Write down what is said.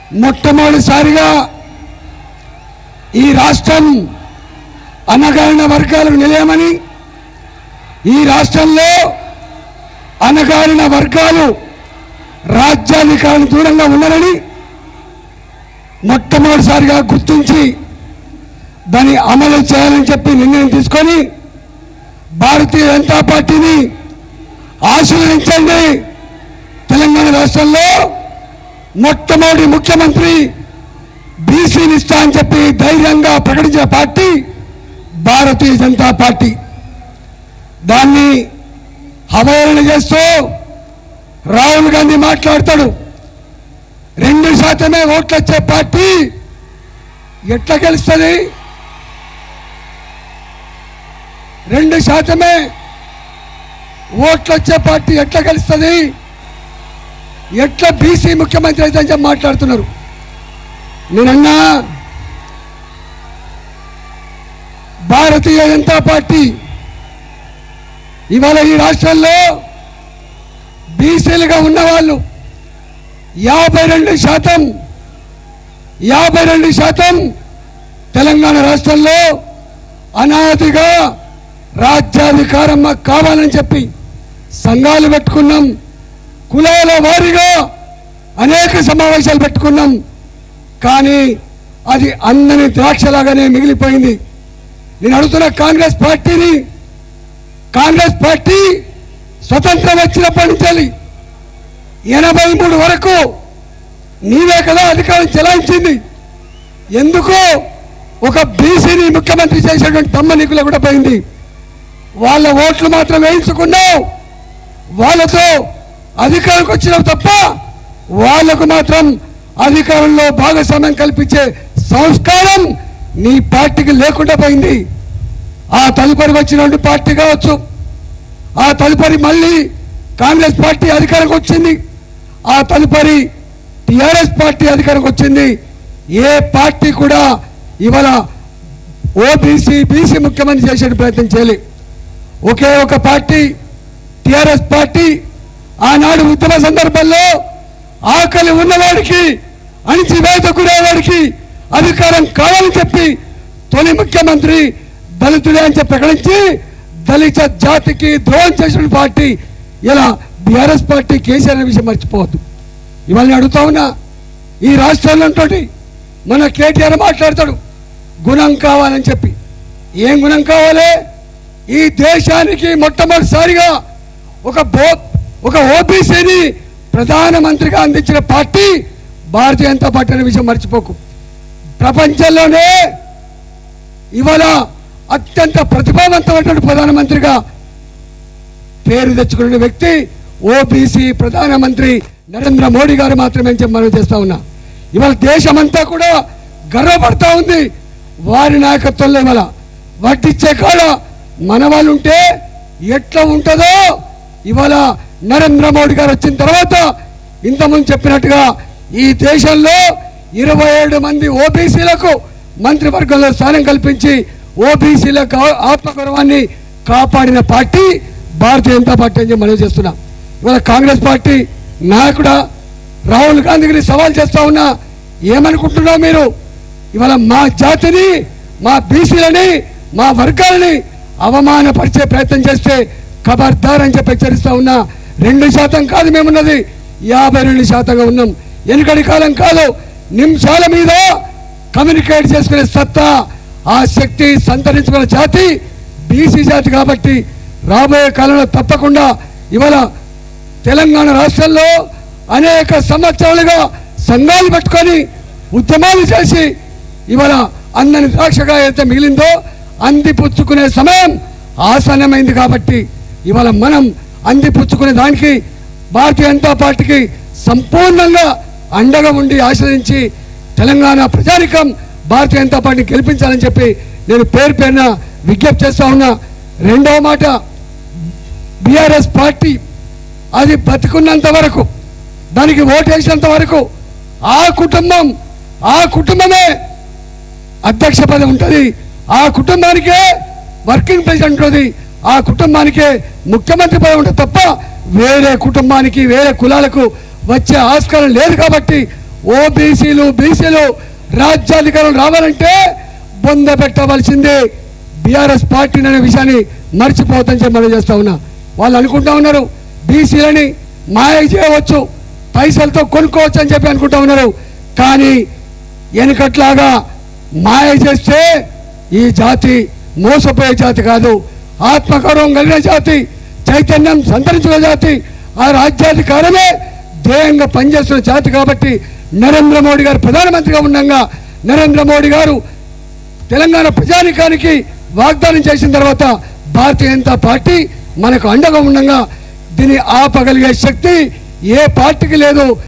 మొట్టమొదటిసారిగా ఈ రాష్ట్రం అనగారిన వర్గాలకు నిలయమని ఈ రాష్ట్రంలో అనగారిన వర్గాలు రాజ్యాధికారులు దూరంగా ఉన్నారని మొట్టమొదటిసారిగా గుర్తించి దాన్ని అమలు చేయాలని చెప్పి నిర్ణయం తీసుకొని భారతీయ జనతా పార్టీని ఆశీర్వదించండి తెలంగాణ రాష్ట్రంలో మొట్టమొదటి ముఖ్యమంత్రి బీసీని ఇస్తా అని చెప్పి ధైర్యంగా ప్రకటించిన పార్టీ భారతీయ జనతా పార్టీ దాన్ని అవహేళన చేస్తూ రాహుల్ గాంధీ మాట్లాడతాడు రెండు శాతమే ఓట్లు వచ్చే పార్టీ ఎట్లా గెలుస్తుంది రెండు శాతమే ఓట్లు వచ్చే పార్టీ ఎట్లా గెలుస్తుంది ఎట్లా బీసీ ముఖ్యమంత్రి అయితే అని చెప్పి మాట్లాడుతున్నారు నేనన్నా భారతీయ జనతా పార్టీ ఇవాళ ఈ రాష్ట్రంలో బీసీలుగా ఉన్నవాళ్ళు యాభై రెండు శాతం యాభై రెండు శాతం తెలంగాణ రాష్ట్రంలో అనాదిగా రాజ్యాధికారం మాకు కావాలని చెప్పి సంఘాలు పెట్టుకున్నాం కులాల వారీగా అనేక సమావేశాలు పెట్టుకున్నాం కానీ అది అందని ద్రాక్షలాగానే మిగిలిపోయింది నేను అడుగుతున్న కాంగ్రెస్ పార్టీని కాంగ్రెస్ పార్టీ స్వతంత్రం వచ్చినప్పటి నుంచి ఎనభై మూడు వరకు నీవే కదా అధికారం చెలాయించింది ఎందుకు ఒక బీసీని ముఖ్యమంత్రి చేసేటువంటి తమ్మ నీకులో కూడా పోయింది వాళ్ళ ఓట్లు మాత్రం వేయించుకున్నావు వాళ్ళతో అధికారంకి వచ్చినావు తప్ప వాళ్లకు మాత్రం అధికారంలో భాగస్వామ్యం కల్పించే సంస్కారం నీ పార్టీకి లేకుండా పోయింది ఆ తదుపరి వచ్చినటువంటి పార్టీ కావచ్చు ఆ తదుపరి మళ్ళీ కాంగ్రెస్ పార్టీ అధికారంకి వచ్చింది ఆ తదుపరి టిఆర్ఎస్ పార్టీ అధికారంకి వచ్చింది ఏ పార్టీ కూడా ఇవాళ ఓబీసీ బీసీ ముఖ్యమంత్రి చేసే ప్రయత్నం చేయలేదు ఒకే ఒక పార్టీ టిఆర్ఎస్ పార్టీ ఆనాడు ఉద్యమ సందర్భంలో ఆకలి ఉన్నవాడికి అణిచివేత గురేవాడికి అధికారం కావాలని చెప్పి తొలి ముఖ్యమంత్రి దళితుడే అని చెప్పి ప్రకటించి దళిత జాతికి ద్రోహం చేసిన పార్టీ ఇలా బీఆర్ఎస్ పార్టీ కేసీఆర్ అనే విషయం మర్చిపోవద్దు ఇవాళ నేను అడుగుతా ఉన్నా ఈ రాష్ట్రంలో మన కేటీఆర్ మాట్లాడతాడు గుణం కావాలని చెప్పి ఏం గుణం కావాలి ఈ దేశానికి మొట్టమొదటిసారిగా ఒక బో ఒక ఓబీసీని ప్రధానమంత్రిగా అందించిన పార్టీ భారతీయ జనతా పార్టీ అనే విషయం మర్చిపోకు ప్రపంచంలోనే ఇవాళ అత్యంత ప్రతిభావంతమైనటువంటి ప్రధానమంత్రిగా పేరు తెచ్చుకున్న వ్యక్తి ఓబీసీ ప్రధానమంత్రి నరేంద్ర మోడీ గారు మాత్రమే అని చెప్పి మనం చేస్తా ఉన్నా ఇవాళ దేశమంతా కూడా గర్వపడతా ఉంది వారి నాయకత్వంలో ఇవాళ వడ్డిచ్చే కాడ మన వాళ్ళు ఉంటే ఎట్లా ఉంటుందో ఇవాళ నరేంద్ర మోడీ గారు వచ్చిన తర్వాత ఇంతకుముందు చెప్పినట్టుగా ఈ దేశంలో ఇరవై ఏడు మంది ఓబీసీలకు మంత్రివర్గంలో స్థానం కల్పించి ఓబీసీల ఆత్మగౌరవాన్ని కాపాడిన పార్టీ భారతీయ జనతా పార్టీ అని చెప్పి మనం చేస్తున్నాం ఇవాళ కాంగ్రెస్ పార్టీ నాయకుడా రాహుల్ గాంధీని సవాల్ చేస్తా ఉన్నా ఏమనుకుంటున్నావు మీరు ఇవాళ మా జాతిని మా బీసీలని మా వర్గాలని అవమానపరిచే ప్రయత్నం చేస్తే ఖబర్దార్ అని చెప్పి హెచ్చరిస్తా ఉన్నా రెండు శాతం కాదు మేమున్నది యాభై రెండు శాతంగా ఉన్నాం వెనుకటి కాలం కాదు నిమిషాల మీద కమ్యూనికేట్ చేసుకునే సత్తా ఆ శక్తి సంతరించుకున్న జాతి బీసీ జాతి కాబట్టి రాబోయే కాలంలో తప్పకుండా ఇవాళ తెలంగాణ రాష్ట్రంలో అనేక సంవత్సరాలుగా సంఘాలు పెట్టుకొని ఉద్యమాలు చేసి ఇవాళ అందని ద్రాక్షగా అయితే మిగిలిందో అందిపుచ్చుకునే సమయం ఆసన్నమైంది కాబట్టి ఇవాళ మనం అందిపుచ్చుకునే దానికి భారతీయ జనతా పార్టీకి సంపూర్ణంగా అండగా ఉండి ఆశ్రయించి తెలంగాణ ప్రజానికం భారతీయ జనతా పార్టీని గెలిపించాలని చెప్పి నేను పేరు పేరున విజ్ఞప్తి చేస్తా ఉన్నా రెండవ మాట బీఆర్ఎస్ పార్టీ అది బతికున్నంత వరకు దానికి ఓటేసినంత వరకు ఆ కుటుంబం ఆ కుటుంబమే అధ్యక్ష పదవి ఉంటుంది ఆ కుటుంబానికే వర్కింగ్ ప్రెసిడెంట్ ఉంటుంది ఆ కుటుంబానికే ముఖ్యమంత్రి పదవి ఉంటుంది తప్ప వేరే కుటుంబానికి వేరే కులాలకు వచ్చే ఆస్కారం లేదు కాబట్టి ఓబీసీలు బీసీలు రాజ్యాధికారం రావాలంటే బొంద పెట్టవలసిందే బీఆర్ఎస్ పార్టీ అనే విషయాన్ని మర్చిపోతని చెప్పి మనం చేస్తా ఉన్నా వాళ్ళు అనుకుంటా ఉన్నారు బీసీలని మాయ చేయవచ్చు పైసలతో కొనుక్కోవచ్చు అని చెప్పి అనుకుంటా ఉన్నారు కానీ వెనుకట్లాగా మాయ చేస్తే ఈ జాతి మోసపోయే జాతి కాదు ఆత్మగౌరవం కలిగిన జాతి చైతన్యం సంతరించిన జాతి ఆ రాజ్యాధికారమే ధ్యేయంగా పనిచేస్తున్న జాతి కాబట్టి నరేంద్ర మోడీ గారు ప్రధానమంత్రిగా ఉండగా నరేంద్ర మోడీ గారు తెలంగాణ ప్రజానికానికి వాగ్దానం చేసిన తర్వాత భారతీయ జనతా పార్టీ మనకు అండగా ఉండగా దీన్ని ఆపగలిగే శక్తి ఏ పార్టీకి లేదు